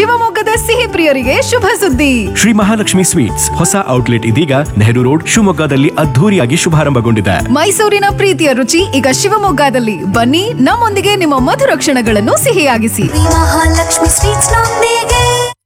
ಶಿವಮೊಗ್ಗದ ಸಿಹಿ ಪ್ರಿಯರಿಗೆ ಶುಭ ಸುದ್ದಿ ಶ್ರೀ ಮಹಾಲಕ್ಷ್ಮಿ ಸ್ವೀಟ್ಸ್ ಹೊಸ ಔಟ್ಲೆಟ್ ಇದೀಗ ನೆಹರು ರೋಡ್ ಶಿವಮೊಗ್ಗದಲ್ಲಿ ಅದ್ಧೂರಿಯಾಗಿ ಶುಭಾರಂಭಗೊಂಡಿದೆ ಮೈಸೂರಿನ ಪ್ರೀತಿಯ ರುಚಿ ಈಗ ಶಿವಮೊಗ್ಗದಲ್ಲಿ ಬನ್ನಿ ನಮ್ಮೊಂದಿಗೆ ನಿಮ್ಮ ಮಧುರ ಕ್ಷಣಗಳನ್ನು ಸಿಹಿಯಾಗಿಸಿ ಮಹಾಲಕ್ಷ್ಮಿ ಸ್ವೀಟ್ಸ್ ನೊಂದಿಗೆ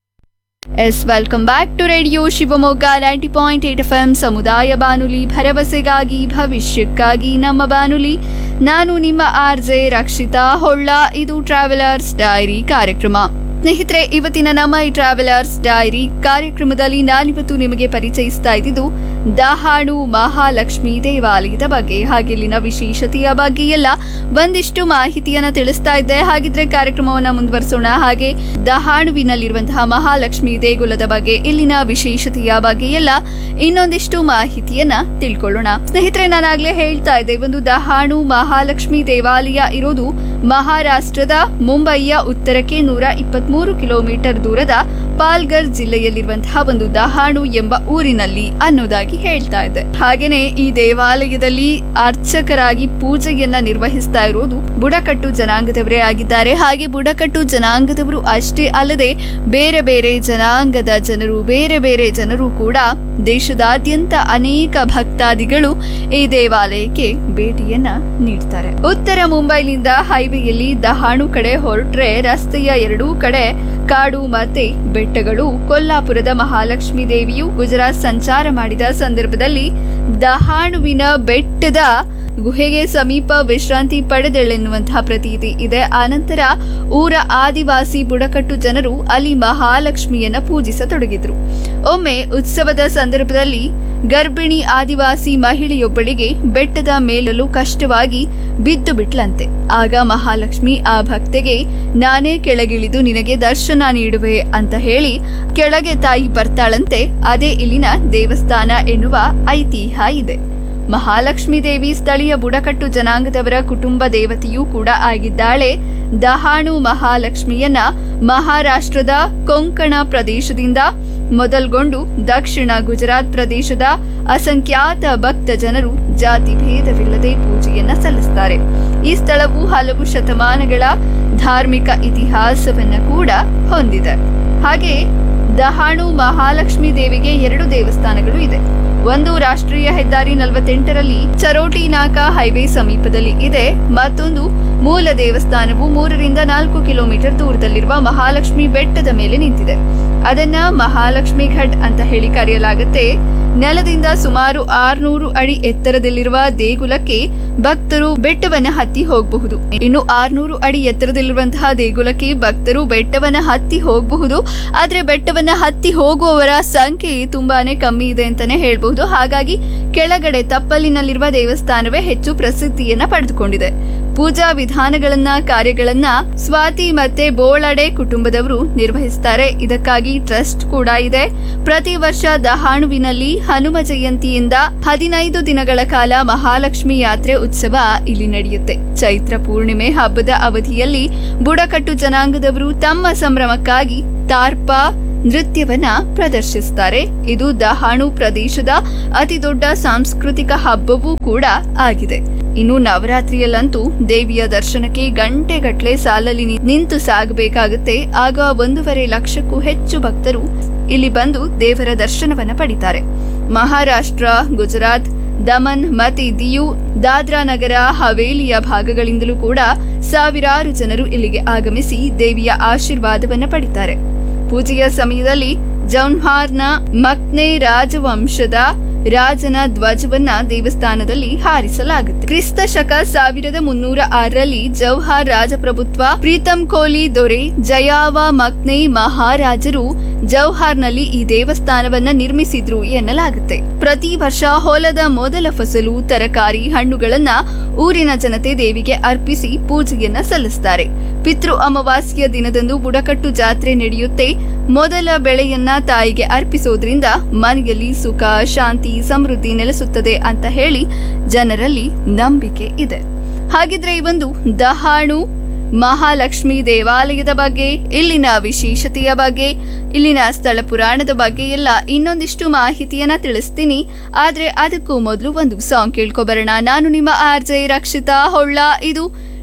yes welcome back to radio Shivamogga ninety point eight F M ಸಮುದಾಯ ಬಾನುಲಿ ಭರವಸೆಗಾಗಿ ಭವಿಷ್ಯಕ್ಕಾಗಿ ನಮ್ಮ ಬಾನುಲಿ ನಾನು ನಿಮ್ಮ ಆರ್ ಜೆ ರಕ್ಷಿತಾ ಹೊಳ್ಳ ಇದು ಟ್ರಾವೆಲರ್ಸ್ ಡೈರಿ ಕಾರ್ಯಕ್ರಮ ಸ್ನೇಹಿತರೆ ಇವತ್ತಿನ ನಮ್ಮ ಈ ಟ್ರಾವೆಲರ್ಸ್ ಡೈರಿ ಕಾರ್ಯಕ್ರಮದಲ್ಲಿ ನಾನಿವತ್ತು ನಿಮಗೆ ಪರಿಚಯಿಸ್ತಾ ಇದ್ದಿದ್ದು ದಹಾಣು ಮಹಾಲಕ್ಷ್ಮಿ ದೇವಾಲಯದ ಬಗ್ಗೆ ಹಾಗೆ ಇಲ್ಲಿನ ವಿಶೇಷತೆಯ ಬಗ್ಗೆ ಎಲ್ಲ ಒಂದಿಷ್ಟು ಮಾಹಿತಿಯನ್ನ ತಿಳಿಸ್ತಾ ಇದ್ದೆ ಹಾಗಿದ್ರೆ ಕಾರ್ಯಕ್ರಮವನ್ನ ಮುಂದುವರಿಸೋಣ ಹಾಗೆ ದಹಾಣುವಿನಲ್ಲಿರುವಂತಹ ಮಹಾಲಕ್ಷ್ಮಿ ದೇಗುಲದ ಬಗ್ಗೆ ಇಲ್ಲಿನ ವಿಶೇಷತೆಯ ಬಗ್ಗೆ ಎಲ್ಲ ಇನ್ನೊಂದಿಷ್ಟು ಮಾಹಿತಿಯನ್ನ ತಿಳ್ಕೊಳ್ಳೋಣ ಸ್ನೇಹಿತರೆ ನಾನಾಗ್ಲೇ ಹೇಳ್ತಾ ಇದ್ದೆ ಒಂದು ದಹಾಣು ಮಹಾಲಕ್ಷ್ಮಿ ದೇವಾಲಯ ಇರೋದು ಮಹಾರಾಷ್ಟ್ರದ ಮುಂಬಯಿಯ ಉತ್ತರಕ್ಕೆ ನೂರ ಇಪ್ಪತ್ಮೂರು ಕಿಲೋಮೀಟರ್ ದೂರದ ಪಾಲ್ಗರ್ ಜಿಲ್ಲೆಯಲ್ಲಿರುವಂತಹ ಒಂದು ದಹಾಣು ಎಂಬ ಊರಿನಲ್ಲಿ ಅನ್ನೋದಾಗಿ ಹೇಳ್ತಾ ಇದೆ ಹಾಗೇನೆ ಈ ದೇವಾಲಯದಲ್ಲಿ ಅರ್ಚಕರಾಗಿ ಪೂಜೆಯನ್ನ ನಿರ್ವಹಿಸ್ತಾ ಇರೋದು ಬುಡಕಟ್ಟು ಜನಾಂಗದವರೇ ಆಗಿದ್ದಾರೆ ಹಾಗೆ ಬುಡಕಟ್ಟು ಜನಾಂಗದವರು ಅಷ್ಟೇ ಅಲ್ಲದೆ ಬೇರೆ ಬೇರೆ ಜನಾಂಗದ ಜನರು ಬೇರೆ ಬೇರೆ ಜನರು ಕೂಡ ದೇಶದಾದ್ಯಂತ ಅನೇಕ ಭಕ್ತಾದಿಗಳು ಈ ದೇವಾಲಯಕ್ಕೆ ಭೇಟಿಯನ್ನ ನೀಡ್ತಾರೆ ಉತ್ತರ ಮುಂಬೈನಿಂದ ಹೈವೇಯಲ್ಲಿ ದಹಾಣು ಕಡೆ ಹೊರಟ್ರೆ ರಸ್ತೆಯ ಎರಡೂ ಕಡೆ ಕಾಡು ಮತ್ತೆ ಬೆಟ್ಟಗಳು ಕೊಲ್ಲಾಪುರದ ಮಹಾಲಕ್ಷ್ಮಿ ದೇವಿಯು ಗುಜರಾತ್ ಸಂಚಾರ ಮಾಡಿದ ಸಂದರ್ಭದಲ್ಲಿ ದಹಾಣುವಿನ ಬೆಟ್ಟದ ಗುಹೆಗೆ ಸಮೀಪ ವಿಶ್ರಾಂತಿ ಪಡೆದಳೆನ್ನುವಂತಹ ಪ್ರತೀತಿ ಇದೆ ಆನಂತರ ಊರ ಆದಿವಾಸಿ ಬುಡಕಟ್ಟು ಜನರು ಅಲ್ಲಿ ಮಹಾಲಕ್ಷ್ಮಿಯನ್ನ ಪೂಜಿಸತೊಡಗಿದ್ರು ಒಮ್ಮೆ ಉತ್ಸವದ ಸಂದರ್ಭದಲ್ಲಿ ಗರ್ಭಿಣಿ ಆದಿವಾಸಿ ಮಹಿಳೆಯೊಬ್ಬಳಿಗೆ ಬೆಟ್ಟದ ಮೇಲಲು ಕಷ್ಟವಾಗಿ ಬಿದ್ದು ಬಿಟ್ಲಂತೆ ಆಗ ಮಹಾಲಕ್ಷ್ಮಿ ಆ ಭಕ್ತೆಗೆ ನಾನೇ ಕೆಳಗಿಳಿದು ನಿನಗೆ ದರ್ಶನ ನೀಡುವೆ ಅಂತ ಹೇಳಿ ಕೆಳಗೆ ತಾಯಿ ಬರ್ತಾಳಂತೆ ಅದೇ ಇಲ್ಲಿನ ದೇವಸ್ಥಾನ ಎನ್ನುವ ಐತಿಹ್ಯ ಇದೆ ಮಹಾಲಕ್ಷ್ಮಿ ದೇವಿ ಸ್ಥಳೀಯ ಬುಡಕಟ್ಟು ಜನಾಂಗದವರ ಕುಟುಂಬ ದೇವತೆಯೂ ಕೂಡ ಆಗಿದ್ದಾಳೆ ದಹಾಣು ಮಹಾಲಕ್ಷ್ಮಿಯನ್ನ ಮಹಾರಾಷ್ಟ್ರದ ಕೊಂಕಣ ಪ್ರದೇಶದಿಂದ ಮೊದಲ್ಗೊಂಡು ದಕ್ಷಿಣ ಗುಜರಾತ್ ಪ್ರದೇಶದ ಅಸಂಖ್ಯಾತ ಭಕ್ತ ಜನರು ಜಾತಿ ಭೇದವಿಲ್ಲದೆ ಪೂಜೆಯನ್ನ ಸಲ್ಲಿಸುತ್ತಾರೆ ಈ ಸ್ಥಳವು ಹಲವು ಶತಮಾನಗಳ ಧಾರ್ಮಿಕ ಇತಿಹಾಸವನ್ನ ಕೂಡ ಹೊಂದಿದೆ ಹಾಗೆ ದಹಾಣು ಮಹಾಲಕ್ಷ್ಮಿ ದೇವಿಗೆ ಎರಡು ದೇವಸ್ಥಾನಗಳು ಇದೆ ಒಂದು ರಾಷ್ಟ್ರೀಯ ಹೆದ್ದಾರಿ ನಲವತ್ತೆಂಟರಲ್ಲಿ ಚರೋಟಿ ನಾಕ ಹೈವೇ ಸಮೀಪದಲ್ಲಿ ಇದೆ ಮತ್ತೊಂದು ಮೂಲ ದೇವಸ್ಥಾನವು ಮೂರರಿಂದ ನಾಲ್ಕು ಕಿಲೋಮೀಟರ್ ದೂರದಲ್ಲಿರುವ ಮಹಾಲಕ್ಷ್ಮಿ ಬೆಟ್ಟದ ಮೇಲೆ ನಿಂತಿದೆ ಅದನ್ನ ಮಹಾಲಕ್ಷ್ಮಿ ಘಟ್ ಅಂತ ಹೇಳಿ ಕರೆಯಲಾಗುತ್ತೆ ನೆಲದಿಂದ ಸುಮಾರು ಆರ್ನೂರು ಅಡಿ ಎತ್ತರದಲ್ಲಿರುವ ದೇಗುಲಕ್ಕೆ ಭಕ್ತರು ಬೆಟ್ಟವನ್ನ ಹತ್ತಿ ಹೋಗಬಹುದು ಇನ್ನು ಆರ್ನೂರು ಅಡಿ ಎತ್ತರದಲ್ಲಿರುವಂತಹ ದೇಗುಲಕ್ಕೆ ಭಕ್ತರು ಬೆಟ್ಟವನ್ನ ಹತ್ತಿ ಹೋಗಬಹುದು ಆದ್ರೆ ಬೆಟ್ಟವನ್ನ ಹತ್ತಿ ಹೋಗುವವರ ಸಂಖ್ಯೆ ತುಂಬಾನೇ ಕಮ್ಮಿ ಇದೆ ಅಂತಾನೆ ಹೇಳ್ಬಹುದು ಹಾಗಾಗಿ ಕೆಳಗಡೆ ತಪ್ಪಲಿನಲ್ಲಿರುವ ದೇವಸ್ಥಾನವೇ ಹೆಚ್ಚು ಪ್ರಸಿದ್ಧಿಯನ್ನ ಪಡೆದುಕೊಂಡಿದೆ ಪೂಜಾ ವಿಧಾನಗಳನ್ನ ಕಾರ್ಯಗಳನ್ನ ಸ್ವಾತಿ ಮತ್ತೆ ಬೋಳಡೆ ಕುಟುಂಬದವರು ನಿರ್ವಹಿಸುತ್ತಾರೆ ಇದಕ್ಕಾಗಿ ಟ್ರಸ್ಟ್ ಕೂಡ ಇದೆ ಪ್ರತಿ ವರ್ಷ ದಹಾಣುವಿನಲ್ಲಿ ಹನುಮ ಜಯಂತಿಯಿಂದ ಹದಿನೈದು ದಿನಗಳ ಕಾಲ ಮಹಾಲಕ್ಷ್ಮಿ ಯಾತ್ರೆ ಉತ್ಸವ ಇಲ್ಲಿ ನಡೆಯುತ್ತೆ ಚೈತ್ರ ಪೂರ್ಣಿಮೆ ಹಬ್ಬದ ಅವಧಿಯಲ್ಲಿ ಬುಡಕಟ್ಟು ಜನಾಂಗದವರು ತಮ್ಮ ಸಂಭ್ರಮಕ್ಕಾಗಿ ತಾರ್ಪ ನೃತ್ಯವನ್ನ ಪ್ರದರ್ಶಿಸುತ್ತಾರೆ ಇದು ದಹಾಣು ಪ್ರದೇಶದ ಅತಿ ದೊಡ್ಡ ಸಾಂಸ್ಕೃತಿಕ ಹಬ್ಬವೂ ಕೂಡ ಆಗಿದೆ ಇನ್ನು ನವರಾತ್ರಿಯಲ್ಲಂತೂ ದೇವಿಯ ದರ್ಶನಕ್ಕೆ ಗಂಟೆಗಟ್ಲೆ ಸಾಲಲ್ಲಿ ನಿ- ನಿಂತು ಸಾಗಬೇಕಾಗುತ್ತೆ ಆಗ ಒಂದೂವರೆ ಲಕ್ಷಕ್ಕೂ ಹೆಚ್ಚು ಭಕ್ತರು ಇಲ್ಲಿ ಬಂದು ದೇವರ ದರ್ಶನವನ್ನ ಪಡಿತಾರೆ ಮಹಾರಾಷ್ಟ್ರ ಗುಜರಾತ್ ದಮನ್ ಮತ್ತೆ ದಿಯು ದಾದ್ರಾ ನಗರ ಹವೇಲಿಯ ಭಾಗಗಳಿಂದಲೂ ಕೂಡ ಸಾವಿರಾರು ಜನರು ಇಲ್ಲಿಗೆ ಆಗಮಿಸಿ ದೇವಿಯ ಆಶೀರ್ವಾದವನ್ನ ಪಡಿತಾರೆ ಪೂಜೆಯ ಸಮಯದಲ್ಲಿ ಜೌನ್ಹಾರ್ನ ಮಕ್ನೆ ರಾಜವಂಶದ ರಾಜನ ಧ್ವಜವನ್ನ ದೇವಸ್ಥಾನದಲ್ಲಿ ಹಾರಿಸಲಾಗುತ್ತೆ ಕ್ರಿಸ್ತ ಶಕ ಸಾವಿರದ ಮುನ್ನೂರ ಆರರಲ್ಲಿ ಜೌಹಾರ್ ರಾಜಪ್ರಭುತ್ವ ಪ್ರೀತಂ ಕೋಲಿ ದೊರೆ ಜಯಾವ ಮಕ್ನೆ ಮಹಾರಾಜರು ಜೌಹಾರ್ನಲ್ಲಿ ಈ ದೇವಸ್ಥಾನವನ್ನ ನಿರ್ಮಿಸಿದ್ರು ಎನ್ನಲಾಗುತ್ತೆ ಪ್ರತಿ ವರ್ಷ ಹೊಲದ ಮೊದಲ ಫಸಲು ತರಕಾರಿ ಹಣ್ಣುಗಳನ್ನ ಊರಿನ ಜನತೆ ದೇವಿಗೆ ಅರ್ಪಿಸಿ ಪೂಜೆಯನ್ನ ಸಲ್ಲಿಸ್ತಾರೆ ಪಿತೃ ಅಮಾವಾಸ್ಯ ದಿನದಂದು ಬುಡಕಟ್ಟು ಜಾತ್ರೆ ನಡೆಯುತ್ತೆ ಮೊದಲ ಬೆಳೆಯನ್ನ ತಾಯಿಗೆ ಅರ್ಪಿಸೋದ್ರಿಂದ ಮನೆಯಲ್ಲಿ ಸುಖ ಶಾಂತಿ ಸಮೃದ್ಧಿ ನೆಲೆಸುತ್ತದೆ ಅಂತ ಹೇಳಿ ಜನರಲ್ಲಿ ನಂಬಿಕೆ ಇದೆ ಹಾಗಿದ್ರೆ ಈ ಒಂದು ದಹಾಣು ಮಹಾಲಕ್ಷ್ಮಿ ದೇವಾಲಯದ ಬಗ್ಗೆ ಇಲ್ಲಿನ ವಿಶೇಷತೆಯ ಬಗ್ಗೆ ಇಲ್ಲಿನ ಸ್ಥಳ ಪುರಾಣದ ಬಗ್ಗೆ ಎಲ್ಲ ಇನ್ನೊಂದಿಷ್ಟು ಮಾಹಿತಿಯನ್ನ ತಿಳಿಸ್ತೀನಿ ಆದ್ರೆ ಅದಕ್ಕೂ ಮೊದಲು ಒಂದು ಸಾಂಗ್ ಕೇಳ್ಕೊಬರೋಣ ನಾನು ನಿಮ್ಮ ಆರ್ ಜೆ ರಕ್ಷಿತಾ ಹೊಳ್ಳ ಇದು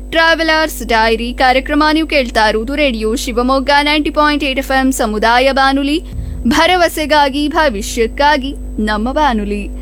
ಟ್ರಾವೆಲರ್ಸ್ ಡೈರಿ ಕಾರ್ಯಕ್ರಮ ನೀವು ಕೇಳ್ತಾ ಇರುವುದು radio Shivamogga ninety point eight F M ಸಮುದಾಯ ಬಾನುಲಿ ಭರವಸೆಗಾಗಿ ಭವಿಷ್ಯಕ್ಕಾಗಿ ನಮ್ಮ ಬಾನುಲಿ